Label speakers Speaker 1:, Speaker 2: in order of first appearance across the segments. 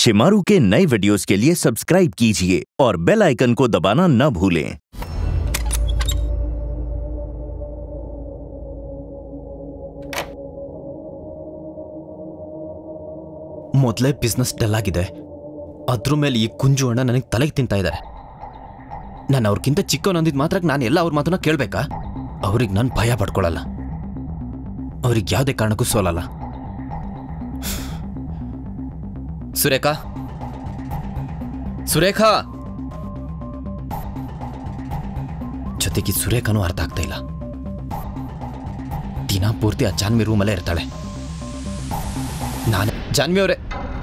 Speaker 1: शिमारू के नए वीडियोस के लिए सब्सक्राइब कीजिए और बेल आइकन को दबाना न भूलें
Speaker 2: ಮೊದಲೇ ಬಿಸ್ನೆಸ್ ಡಲ್ ಆಗಿದೆ ಅದ್ರ ಮೇಲೆ ಈ ಕುಂಜು ಅಣ್ಣ ನನಗೆ ತಲೆಗೆ ತಿಂತಾ ಇದ್ದಾರೆ ನಾನು ಅವ್ರಿಗಿಂತ ಚಿಕ್ಕವನೊಂದಿದ್ ಮಾತ್ರ ನಾನು ಎಲ್ಲ ಅವ್ರ ಮಾತನ್ನ ಕೇಳಬೇಕಾ ಅವ್ರಿಗೆ ನಾನು ಭಯ ಪಡ್ಕೊಳ್ಳಲ್ಲ ಅವ್ರಿಗೆ ಯಾವುದೇ ಕಾರಣಕ್ಕೂ ಸೋಲಲ್ಲ ಸುರೇಖಾ ಸುರೇಖಾ ಜೊತೆಗೆ ಈ ಸುರೇಖಾನೂ ಅರ್ಥ ಆಗ್ತಾ ಇಲ್ಲ ದಿನ ಪೂರ್ತಿ ಆ ಜಾನ್ವಿ ರೂಮಲ್ಲೇ ಇರ್ತಾಳೆ ನಾನು ಜಾನ್ವಿ ಅವರೇ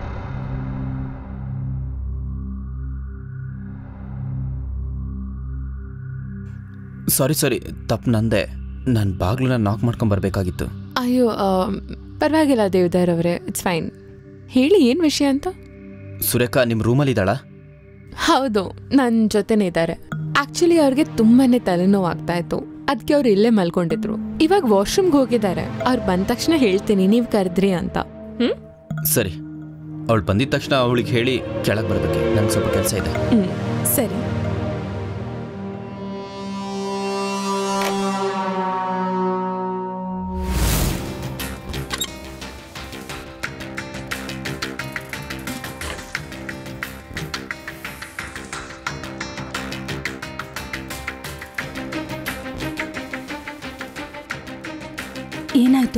Speaker 2: ಸಾರಿ ಸಾರಿ ತಪ್ಪು ನಂದೆ ನಾನು ಬಾಗ್ಲನ್ನ ನಾಕ್ ಮಾಡ್ಕೊಂಡ್ ಬರ್ಬೇಕಾಗಿತ್ತು
Speaker 3: ಅಯ್ಯೋ ಆ, ಪರವಾಗಿಲ್ಲ ದೇವದಾರ್ ಅವರೇ ಇಟ್ಸ್ ಫೈನ್ ಹೇಳಿ ಏನು ವಿಷಯ ಅಂತ
Speaker 2: ಸುರೇಖಾ ನಿಮ್ಮ ರೂಮಲ್ಲಿದ್ದಾಳ
Speaker 3: ಹೌದು ನನ್ನ ಜೊತೆನೇ ಇದ್ದಾರೆ ಆಕ್ಚುಲಿ ಅವ್ರಿಗೆ ತುಂಬಾನೇ ತಲೆನೋವು ಆಗ್ತಾ ಇತ್ತು ಅದಕ್ಕೆ ಅವ್ರು ಇಲ್ಲೇ ಮಲ್ಕೊಂಡಿದ್ರು ಇವಾಗ ವಾಶ್ರೂಮ್ಗೆ ಹೋಗಿದ್ದಾರೆ ಅವ್ರು ಬಂದ ತಕ್ಷಣ ಹೇಳ್ತೀನಿ ನೀವು ಕರೆದ್ರಿ ಅಂತ ಹ್ಮ್
Speaker 2: ಸರಿ ಅವಳು ಬಂದಿದ ತಕ್ಷಣ ಅವಳಿಗೆ ಹೇಳಿ ಕೆಳಗೆ ಬರಬೇಕು ನಂಗೆ ಸ್ವಲ್ಪ ಕೆಲಸ ಇದೆ
Speaker 3: ಹ್ಮ್ ಸರಿ
Speaker 4: ಏನಾಯ್ತು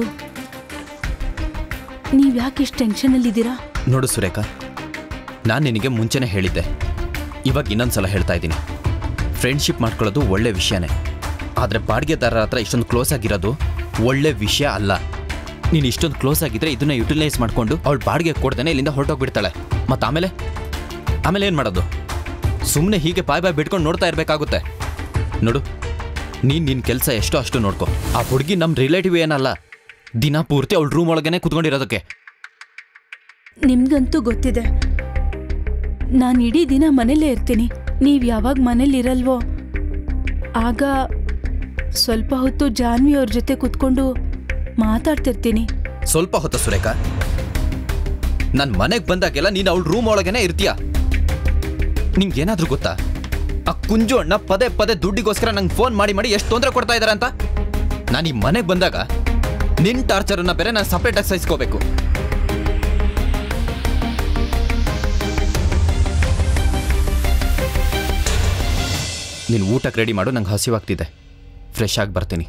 Speaker 4: ನೀವು ಯಾಕೆ ಇಷ್ಟು ಟೆನ್ಷನಲ್ಲಿದ್ದೀರಾ
Speaker 2: ನೋಡು ಸುರೇಖಾ ನಾನು ನಿನಗೆ ಮುಂಚೆನೇ ಹೇಳಿದ್ದೆ ಇವಾಗ ಇನ್ನೊಂದ್ಸಲ ಹೇಳ್ತಾ ಇದ್ದೀನಿ ಫ್ರೆಂಡ್ಶಿಪ್ ಮಾಡ್ಕೊಳ್ಳೋದು ಒಳ್ಳೆ ವಿಷಯನೇ ಆದರೆ ಬಾಡಿಗೆದಾರರ ಹತ್ರ ಇಷ್ಟೊಂದು ಕ್ಲೋಸ್ ಆಗಿರೋದು ಒಳ್ಳೆ ವಿಷಯ ಅಲ್ಲ ನೀನು ಇಷ್ಟೊಂದು ಕ್ಲೋಸ್ ಆಗಿದ್ರೆ ಇದನ್ನ ಯುಟಿಲೈಸ್ ಮಾಡಿಕೊಂಡು ಅವಳು ಬಾಡಿಗೆ ಕೊಡ್ದೇನೆ ಇಲ್ಲಿಂದ ಹೊರಟೋಗ್ಬಿಡ್ತಾಳೆ ಮತ್ತು ಆಮೇಲೆ ಆಮೇಲೆ ಏನು ಮಾಡೋದು ಸುಮ್ಮನೆ ಹೀಗೆ ಬಾಯ್ ಬಾಯ್ ಬಿಟ್ಕೊಂಡು ನೋಡ್ತಾ ಇರಬೇಕಾಗುತ್ತೆ ನೋಡು ನೀನು ನಿನ್ನ ಕೆಲಸ ಎಷ್ಟೋ ಅಷ್ಟು ನೋಡ್ಕೊ ಆ ಹುಡುಗಿ ನಮ್ಮ ರಿಲೇಟಿವ್ ಏನಲ್ಲ ದಿನ ಪೂರ್ತಿ ಅವಳು ರೂಮ್ ಒಳಗೇನೆ ಕುತ್ಕೊಂಡಿರೋದಕ್ಕೆ
Speaker 4: ನಿಮ್ಗಂತೂ ಗೊತ್ತಿದೆ ನಾನು ಇಡೀ ದಿನ ಮನೇಲೇ ಇರ್ತೀನಿ ನೀವು ಯಾವಾಗ ಮನೇಲಿರಲ್ವೋ ಆಗ ಸ್ವಲ್ಪ ಹೊತ್ತು ಜಾನ್ವಿ ಅವ್ರ ಜೊತೆ ಕೂತ್ಕೊಂಡು ಮಾತಾಡ್ತಿರ್ತೀನಿ
Speaker 2: ಸ್ವಲ್ಪ ಹೊತ್ತ ಸುರೇಖ ನನ್ನ ಮನೆಗೆ ಬಂದಾಗೆಲ್ಲ ನೀನು ಅವಳ ರೂಮ್ ಒಳಗೇನೆ ಇರ್ತೀಯ ನಿಂಗೇನಾದ್ರೂ ಗೊತ್ತಾ ಆ ಕುಂಜು ಅಣ್ಣ ಪದೇ ಪದೇ ದುಡ್ಡಿಗೋಸ್ಕರ ನಂಗೆ ಫೋನ್ ಮಾಡಿ ಮಾಡಿ ಎಷ್ಟು ತೊಂದರೆ ಕೊಡ್ತಾ ಇದ್ದಾರೆ ಅಂತ ನಾನು ಈ ಮನೆಗೆ ಬಂದಾಗ ನಿನ್ನ ಟಾರ್ಚರನ್ನ ಬೇರೆ ನಾನು ಸಪ್ರೇಟಾಗಿ ಸಹಿಸ್ಕೋಬೇಕು ನೀನು ಊಟಕ್ಕೆ ರೆಡಿ ಮಾಡು ನಂಗೆ ಹಸಿವಾಗ್ತಿದೆ ಫ್ರೆಶ್ ಆಗಿ ಬರ್ತೀನಿ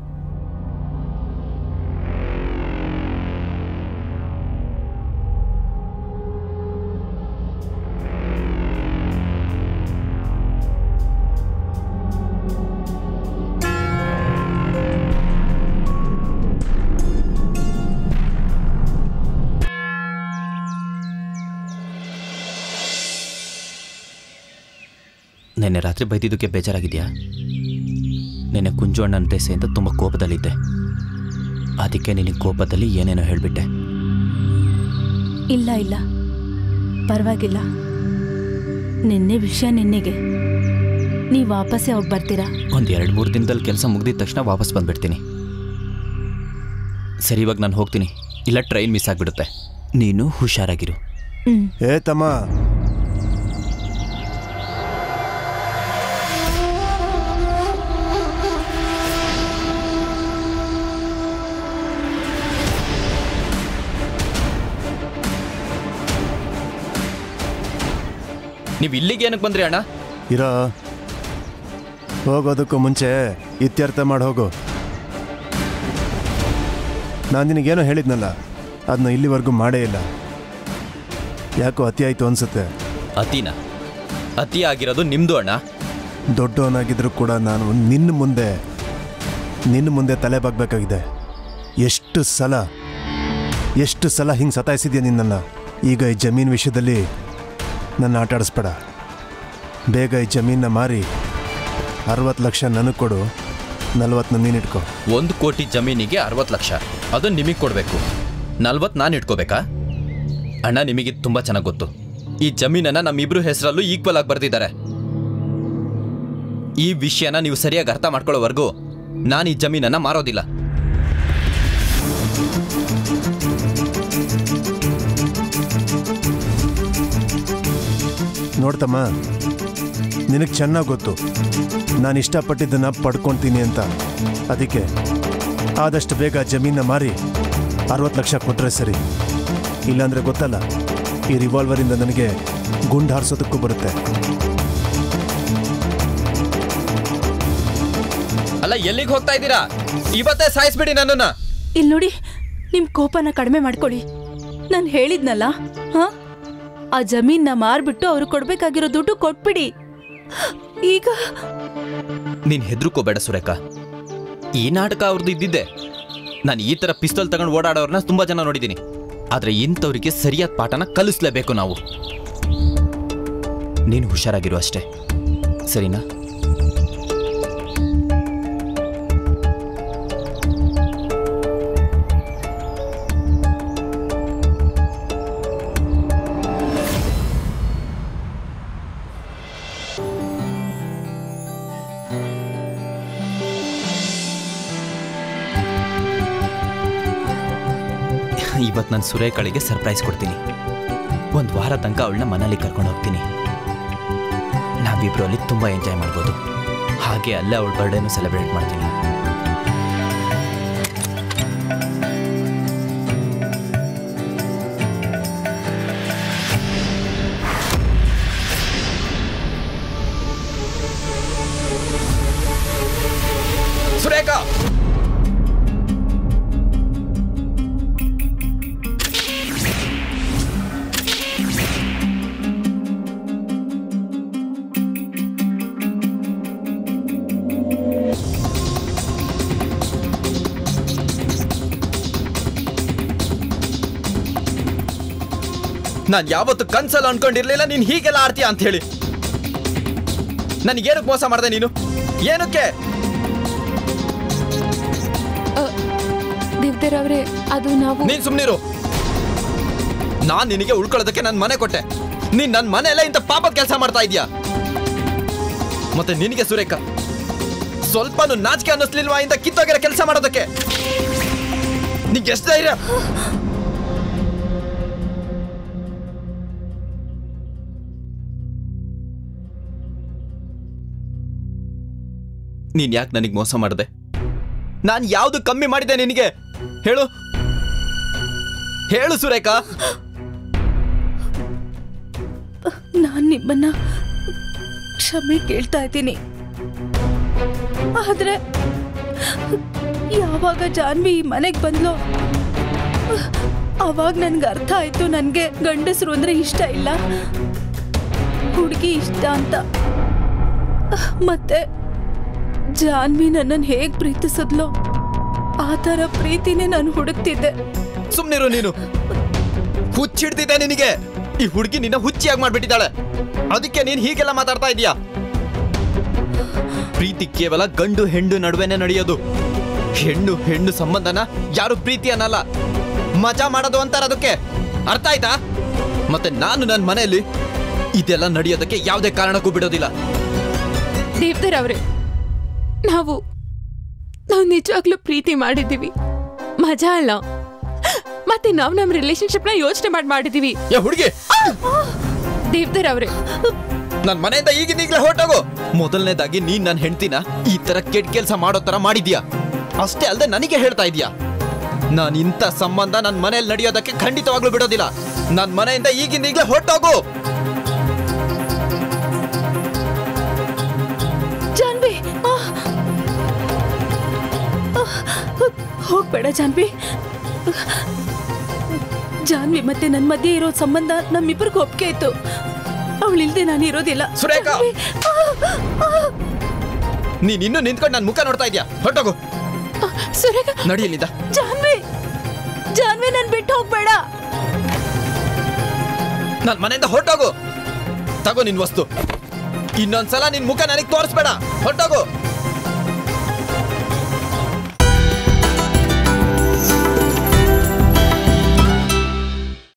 Speaker 2: ನಿನ್ನೆ ರಾತ್ರಿ ಬೈದಿದ್ದಕ್ಕೆ ಬೇಜಾರಾಗಿದೆಯಾ ನಿನ್ನೆ ಕುಂಜು ಅಣ್ಣನ ದೇಸೆ ಅಂತ ತುಂಬ ಕೋಪದಲ್ಲಿದ್ದೆ ಅದಕ್ಕೆ ನಿನಗೆ ಕೋಪದಲ್ಲಿ ಏನೇನೋ ಹೇಳಿಬಿಟ್ಟೆ
Speaker 4: ಇಲ್ಲ ಇಲ್ಲ ಪರವಾಗಿಲ್ಲ ನಿನ್ನೆ ವಿಷಯ ನಿನ್ನೆಗೆ ನೀವು ವಾಪಸ್ಸೇ ಹೋಗಿ ಬರ್ತೀರಾ
Speaker 2: ಒಂದು ಎರಡು ಮೂರು ದಿನದಲ್ಲಿ ಕೆಲಸ ಮುಗ್ದಿದ ತಕ್ಷಣ ವಾಪಸ್ ಬಂದ್ಬಿಡ್ತೀನಿ ಸರಿ ಇವಾಗ ನಾನು ಹೋಗ್ತೀನಿ ಇಲ್ಲ ಟ್ರೈನ್ ಮಿಸ್ ಆಗಿಬಿಡುತ್ತೆ ನೀನು ಹುಷಾರಾಗಿರು
Speaker 4: ಹ್ಞೂ
Speaker 5: ಏ ತಮ್ಮ
Speaker 2: ನೀವು ಇಲ್ಲಿಗೆ ಏನಕ್ಕೆ ಬಂದ್ರಿ ಅಣ್ಣ
Speaker 5: ಇರೋ ಹೋಗೋದಕ್ಕೂ ಮುಂಚೆ ಇತ್ಯರ್ಥ ಮಾಡಿ ಹೋಗು ನಾನು ನಿನಗೇನೋ ಹೇಳಿದ್ನಲ್ಲ ಅದನ್ನ ಇಲ್ಲಿವರೆಗೂ ಮಾಡೇ ಇಲ್ಲ ಯಾಕೋ ಅತಿ ಆಯಿತು ಅನ್ಸುತ್ತೆ
Speaker 2: ಅತಿನ ಅತಿ ಆಗಿರೋದು ನಿಮ್ಮದು ಅಣ್ಣ
Speaker 5: ದೊಡ್ಡವನಾಗಿದ್ರೂ ಕೂಡ ನಾನು ನಿನ್ನ ಮುಂದೆ ನಿನ್ನ ಮುಂದೆ ತಲೆ ಬಾಗಬೇಕಾಗಿದೆ ಎಷ್ಟು ಸಲ ಎಷ್ಟು ಸಲ ಹಿಂಗೆ ಸತಾಯಿಸಿದ್ಯಾ ನಿನ್ನನ್ನು ಈಗ ಈ ಜಮೀನು ವಿಷಯದಲ್ಲಿ ನನ್ನ ಆಟ ಆಡಿಸ್ಬೇಡ ಬೇಗ ಈ ಜಮೀನನ್ನ ಮಾರಿ ಅರವತ್ತು ಲಕ್ಷ ನನಗೆ ಕೊಡು ನಲ್ವತ್ತನ್ನ ನೀನಿಟ್ಕೋ
Speaker 2: ಒಂದು ಕೋಟಿ ಜಮೀನಿಗೆ ಅರವತ್ತು ಲಕ್ಷ ಅದನ್ನು ನಿಮಗೆ ಕೊಡಬೇಕು ನಲ್ವತ್ತು ನಾನು ಇಟ್ಕೋಬೇಕಾ ಅಣ್ಣ ನಿಮಗೆ ತುಂಬ ಚೆನ್ನಾಗಿ ಗೊತ್ತು ಈ ಜಮೀನನ್ನ ನಮ್ಮಿಬ್ರು ಹೆಸರಲ್ಲೂ ಈಕ್ವಲ್ ಆಗಿ ಬರ್ತಿದ್ದಾರೆ ಈ ವಿಷಯನ ನೀವು ಸರಿಯಾಗಿ ಅರ್ಥ ಮಾಡ್ಕೊಳ್ಳೋವರೆಗೂ ನಾನು ಈ ಜಮೀನನ್ನ ಮಾರೋದಿಲ್ಲ
Speaker 5: ನೋಡ್ತಮ್ಮ ನಿನಗೆ ಚೆನ್ನಾಗಿ ಗೊತ್ತು ನಾನು ಇಷ್ಟಪಟ್ಟಿದ್ದನ್ನು ಪಡ್ಕೊಳ್ತೀನಿ ಅಂತ ಅದಕ್ಕೆ ಆದಷ್ಟು ಬೇಗ ಜಮೀನ ಮಾರಿ ಅರವತ್ತು ಲಕ್ಷ ಕೊಟ್ಟರೆ ಸರಿ ಇಲ್ಲಾಂದ್ರೆ ಗೊತ್ತಲ್ಲ ಈ ರಿವಾಲ್ವರಿಂದ ನನಗೆ ಗುಂಡು ಹಾರಿಸೋದಕ್ಕೂ ಬರುತ್ತೆ
Speaker 2: ಅಲ್ಲ ಎಲ್ಲಿಗೆ ಹೋಗ್ತಾ ಇದ್ದೀರಾ ಇವತ್ತೇ ಸಾಯಿಸ್ಬಿಡಿ ನನ್ನನ್ನ
Speaker 4: ಇಲ್ಲಿ ನೋಡಿ ನಿಮ್ ಕೋಪನ ಕಡಿಮೆ ಮಾಡ್ಕೊಳ್ಳಿ ನಾನು ಹೇಳಿದ್ನಲ್ಲ ಹಾ ಆ ಜಮೀನ್ನ ಮಾರ್ಬಿಟ್ಟು ಅವ್ರು ಕೊಡ್ಬೇಕಾಗಿರೋ ದುಡ್ಡು ಕೊಟ್ಬಿಡಿ ಈಗ
Speaker 2: ನೀನ್ ಹೆದರ್ಕೋಬೇಡ ಸುರೇಖ ಈ ನಾಟಕ ಅವ್ರದ್ದು ಇದ್ದಿದ್ದೆ ನಾನು ಈ ತರ ಪಿಸ್ತೂಲ್ ತಗೊಂಡು ಓಡಾಡೋರ್ನ ತುಂಬಾ ಜನ ನೋಡಿದ್ದೀನಿ ಆದ್ರೆ ಇಂಥವ್ರಿಗೆ ಸರಿಯಾದ ಪಾಠನ ಕಲಿಸ್ಲೇಬೇಕು ನಾವು ನೀನು ಹುಷಾರಾಗಿರು ಅಷ್ಟೇ ಸರಿನಾ ಇವತ್ತು ನಾನು ಸುರೇಖಳಿಗೆ ಸರ್ಪ್ರೈಸ್ ಕೊಡ್ತೀನಿ ಒಂದು ವಾರ ತನಕ ಅವಳನ್ನ ಮನೇಲಿ ಕರ್ಕೊಂಡು ಹೋಗ್ತೀನಿ ನಾವಿಬ್ರು ಅಲ್ಲಿ ತುಂಬ ಎಂಜಾಯ್ ಮಾಡ್ಬೋದು ಹಾಗೆ ಅಲ್ಲೇ ಅವಳ ಬರ್ಡೇನು ಸೆಲೆಬ್ರೇಟ್ ಮಾಡ್ತೀನಿ ಸುರೇಖಾ ನಾನು ಯಾವತ್ತು ಕನ್ಸಲ್ಲಿ ಅನ್ಕೊಂಡಿರ್ಲಿಲ್ಲ ನೀನು ಹೀಗೆಲ್ಲ ಆಡ್ತೀಯ ಅಂತ ಹೇಳಿ ನನಗೇನಕ್ಕೆ ಮೋಸ ಮಾಡ್ದೆ ನೀನು ಏನಕ್ಕೆ
Speaker 3: ದೇವ್ದರ್ ಅವರೇ ಅದು ನಾವು
Speaker 2: ನೀನ್ ಸುಮ್ನಿರು ನಾನ್ ನಿನಗೆ ಉಳ್ಕೊಳ್ಳೋದಕ್ಕೆ ನನ್ನ ಮನೆ ಕೊಟ್ಟೆ ನೀನ್ ನನ್ನ ಮನೆಯಲ್ಲ ಇಂಥ ಪಾಪದ ಕೆಲಸ ಮಾಡ್ತಾ ಇದೀಯಾ ಮತ್ತೆ ನಿನಗೆ ಸುರೇಖ ಸ್ವಲ್ಪನೂ ನಾಚಿಕೆ ಅನ್ನಿಸ್ಲಿಲ್ವಾ ಇಂಥ ಕಿತ್ತೋಗಿರೋ ಕೆಲಸ ಮಾಡೋದಕ್ಕೆ ನಿಂಗೆ ಎಷ್ಟು ಧೈರ್ಯ ನೀನ್ ಯಾಕೆ ನನಗೆ ಮೋಸ ಮಾಡಿದೆ ನಾನು ಯಾವುದು ಕಮ್ಮಿ ಮಾಡಿದೆ ನಿನಗೆ ಹೇಳು ಹೇಳು ಸುರೇಖಾ
Speaker 4: ನಾನ್ ನಿಮ್ಮನ್ನ ಕ್ಷಮೆ ಕೇಳ್ತಾ ಇದ್ದೀನಿ ಆದ್ರೆ ಯಾವಾಗ ಜಾನ್ವಿ ಈ ಮನೆಗೆ ಬಂದ್ಲೋ ಅವಾಗ ನನ್ಗೆ ಅರ್ಥ ಆಯ್ತು ನನಗೆ ಗಂಡಸರು ಅಂದ್ರೆ ಇಷ್ಟ ಇಲ್ಲ ಹುಡುಗಿ ಇಷ್ಟ ಅಂತ ಮತ್ತೆ ಜಾನ್ವಿ ನನ್ನನ್ನು ಹೇಗ್ ಪ್ರೀತಿಸಿದ್ಲೋ ಆ ಥರ ಪ್ರೀತಿನೇ ನಾನು ಹುಡುಕ್ತಿದ್ದೆ
Speaker 2: ಸುಮ್ನಿರು ನೀನು ಹುಚ್ಚಿಡ್ತಿದ್ದೆ ನಿನಗೆ ಈ ಹುಡುಗಿ ನಿನ್ನ ಹುಚ್ಚಿಯಾಗಿ ಮಾಡ್ಬಿಟ್ಟಿದ್ದಾಳೆ ಅದಕ್ಕೆ ನೀನ್ ಹೀಗೆಲ್ಲ ಮಾತಾಡ್ತಾ ಇದೀಯಾ ಪ್ರೀತಿ ಕೇವಲ ಗಂಡು ಹೆಣ್ಣು ನಡುವೆನೆ ನಡೆಯೋದು ಹೆಣ್ಣು ಹೆಣ್ಣು ಸಂಬಂಧನ ಯಾರು ಪ್ರೀತಿ ಅನ್ನಲ್ಲ ಮಜಾ ಮಾಡೋದು ಅಂತಾರ ಅದಕ್ಕೆ ಅರ್ಥ ಆಯ್ತಾ ಮತ್ತೆ ನಾನು ನನ್ನ ಮನೆಯಲ್ಲಿ ಇದೆಲ್ಲ ನಡೆಯೋದಕ್ಕೆ ಯಾವುದೇ ಕಾರಣಕ್ಕೂ ಬಿಡೋದಿಲ್ಲ
Speaker 3: ದೇವ್ದರ್ ಅವರೇ ನಾವು ನಾವು ನಿಜವಾಗ್ಲೂ ಪ್ರೀತಿ ಮಾಡಿದ್ದೀವಿ ಮಜಾ ಅಲ್ಲ ಮತ್ತೆ ನಾವು ನಮ್ಮ ರಿಲೇಶನ್ಶಿಪ್ನ ಯೋಚನೆ ಮಾಡಿ ಮಾಡಿದ್ದೀವಿ
Speaker 2: ಏ ಹುಡುಗಿ
Speaker 3: ದೇವ್ದರ್ ಅವರೇ
Speaker 2: ನನ್ ಮನೆಯಿಂದ ಈಗಿಂದೀಗ್ಲೇ ಹೊರಟೋಗು ಮೊದಲನೇದಾಗಿ ನೀನ್ ನನ್ನ ಹೆಂಡ್ತಿನ ಈ ತರ ಕೆಟ್ಟ ಕೆಲಸ ಮಾಡೋ ತರ ಮಾಡಿದ್ಯಾ ಅಷ್ಟೇ ಅಲ್ಲದೆ ನನಗೆ ಹೇಳ್ತಾ ಇದೀಯಾ ನಾನ್ ಇಂಥ ಸಂಬಂಧ ನನ್ನ ಮನೆಯಲ್ಲಿ ನಡೆಯೋದಕ್ಕೆ ಖಂಡಿತವಾಗ್ಲೂ ಬಿಡೋದಿಲ್ಲ ನನ್ ಮನೆಯಿಂದ ಈಗಿಂದೀಗ್ಲೇ ಹೊರಟೋಗು
Speaker 4: ಜಾನ್ವಿ ಆ! ಆ! ಹೋಗ್ಬೇಡ ಜಾನ್ವಿ ಜಾನ್ವಿ ಮತ್ತೆ ನನ್ನ ಮಧ್ಯೆ ಇರೋ ಸಂಬಂಧ ನಮ್ಮಿಬ್ಬರಿಗೂ ಒಪ್ಪಿಗೆ ಆಯ್ತು ಅವಳಿಲ್ದೆ ನಾನು ಇರೋದಿಲ್ಲ
Speaker 2: ಸುರೇಖಾ!
Speaker 4: ಜಾನ್ವಿ! ಆ! ಆ!
Speaker 2: ನೀನ್ ಇನ್ನೂ ನಿಂತ್ಕೊಂಡು ನನ್ನ ಮುಖ ನೋಡ್ತಾ ಇದ್ಯಾ ಹೊರಟೋಗು
Speaker 3: ಸುರೇಖ
Speaker 2: ನಡಿ ಇಲ್ಲಿಂದ
Speaker 4: ಜಾನ್ವಿ ಜಾನ್ವಿ ನನ್ ಬಿಟ್ಟು ಹೋಗ್ಬೇಡ
Speaker 2: ನನ್ ಮನೆಯಿಂದ ಹೊರಟೋಗು ತಗೋ ನಿನ್ ವಸ್ತು ಇನ್ನೊಂದ್ಸಲ ನಿನ್ ಮುಖ ನನಗೆ ತೋರಿಸ್ಬೇಡ ಹೊರಟೋಗು